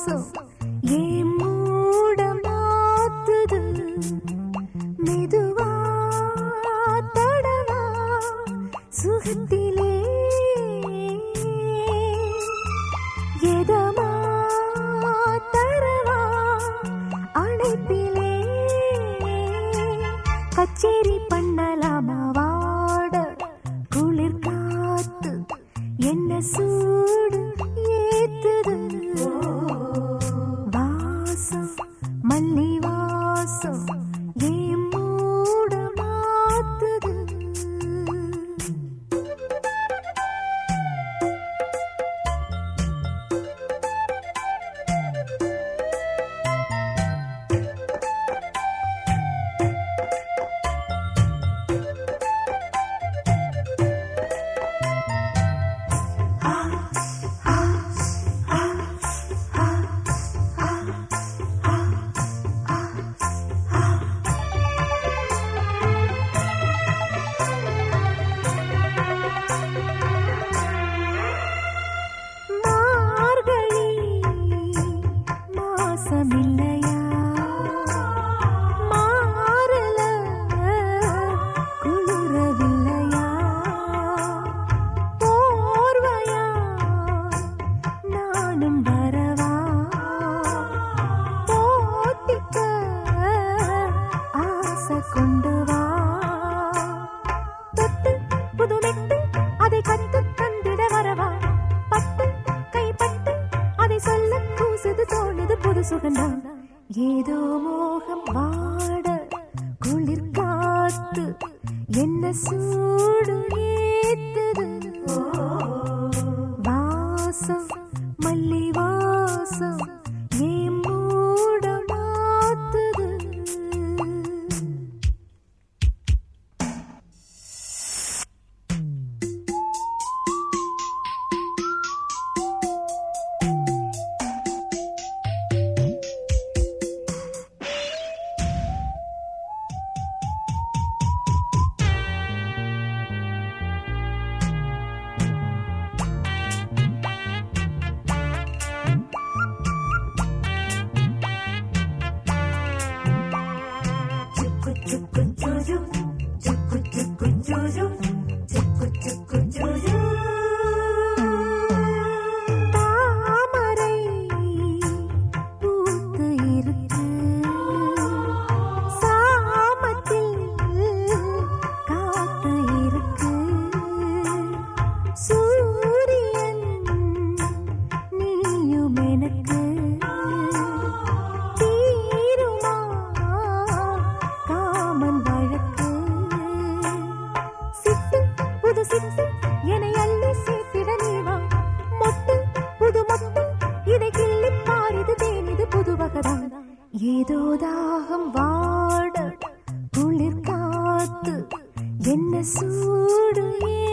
வாசம் ஏன் மூட மாத்துது மெதுவா தடவா சுகத்திலே எதமா தரவா அழைப்பிலே கச்சேரி பண்ணலாமா வாட குளிர் காத்து என்ன சூடு ஏத்துது வாசம் மல்லி வாசம் ஏன் மூட மாத்துது மார்கழி மாசமில்லையா மாறல குளிரவில்லையா போர்வையா நானும் வரவா போத்திக்க ஆசை கொண்டு வா தொட்டு புதுமெட்டு அதை கத்து தந்திட வரவா பட்டு கைப்பட்டு அதை சொல்ல கூசுது தோணுது புது சுகந்தான் ஏதோ மோகம் வாட குளிர் காத்து என்ன சூடு ஏத்துது வாசம் மல்லி வாசம் ஏன் மூட மாத்துது தாமரை பூத்து இருக்கு சாமத்தில் காத்து இருக்கு சூரியன் நீயும் எனக்கு தீருமா காமன் வழக்கு சிட்டு புது சிட்டு என்னை அள்ளி சேர்த்திட நீவா மொட்டு புது மொட்டு இதை கிள்ளி பாரிது தேனிது புது வகதான் ஏதோ தாகம் வாட குளிர் காத்து என்ன சூடு